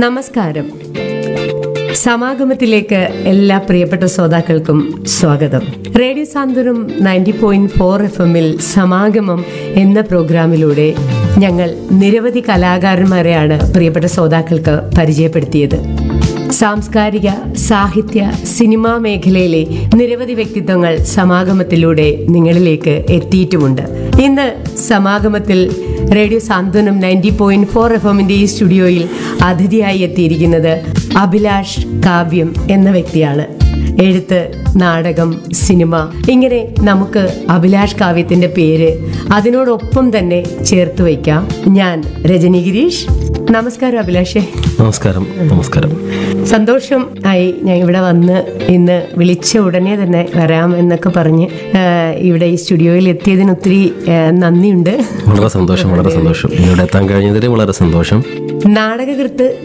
നമസ്കാരം സമാഗമത്തിലേക്ക് എല്ലാ പ്രിയപ്പെട്ട ശ്രോതാക്കൾക്കും സ്വാഗതം radio Santhwanam ninety point four F എമ്മിൽ സമാഗമം എന്ന പ്രോഗ്രാമിലൂടെ ഞങ്ങൾ നിരവധി കലാകാരന്മാരെയാണ് പ്രിയപ്പെട്ട ശ്രോതാക്കൾക്ക് പരിചയപ്പെടുത്തിയത് സാംസ്കാരിക സാഹിത്യ സിനിമാ മേഖലയിലെ നിരവധി വ്യക്തിത്വങ്ങൾ സമാഗമത്തിലൂടെ നിങ്ങളിലേക്ക് എത്തിയിട്ടുമുണ്ട് ഇന്ന് സമാഗമത്തിൽ radio Santhwanam ninety point four F എമ്മിന്റെ ഈ സ്റ്റുഡിയോയിൽ അതിഥിയായി എത്തിയിരിക്കുന്നത് അഭിലാഷ് കാവ്യം എന്ന വ്യക്തിയാണ് എഴുത്ത് നാടകം സിനിമ ഇങ്ങനെ നമുക്ക് അഭിലാഷ് കാവ്യത്തിന്റെ പേര് അതിനോടൊപ്പം തന്നെ ചേർത്ത് വയ്ക്കാം ഞാൻ രജനി ഗിരീഷ് നമസ്കാരം അഭിലാഷേ നമസ്കാരം നമസ്കാരം സന്തോഷം ആയി ഞാൻ ഇവിടെ വന്ന് ഇന്ന് വിളിച്ച ഉടനെ തന്നെ വരാം എന്നൊക്കെ പറഞ്ഞ് ആ, ഇവിടെ ഈ സ്റ്റുഡിയോയിൽ എത്തിയതിന് ഒത്തിരി ആ, നന്ദിയുണ്ട് വളരെ സന്തോഷം വളരെ സന്തോഷം ഇവിടെ എത്താൻ കഴിഞ്ഞതിൽ വളരെ സന്തോഷം നാടകകൃത്ത്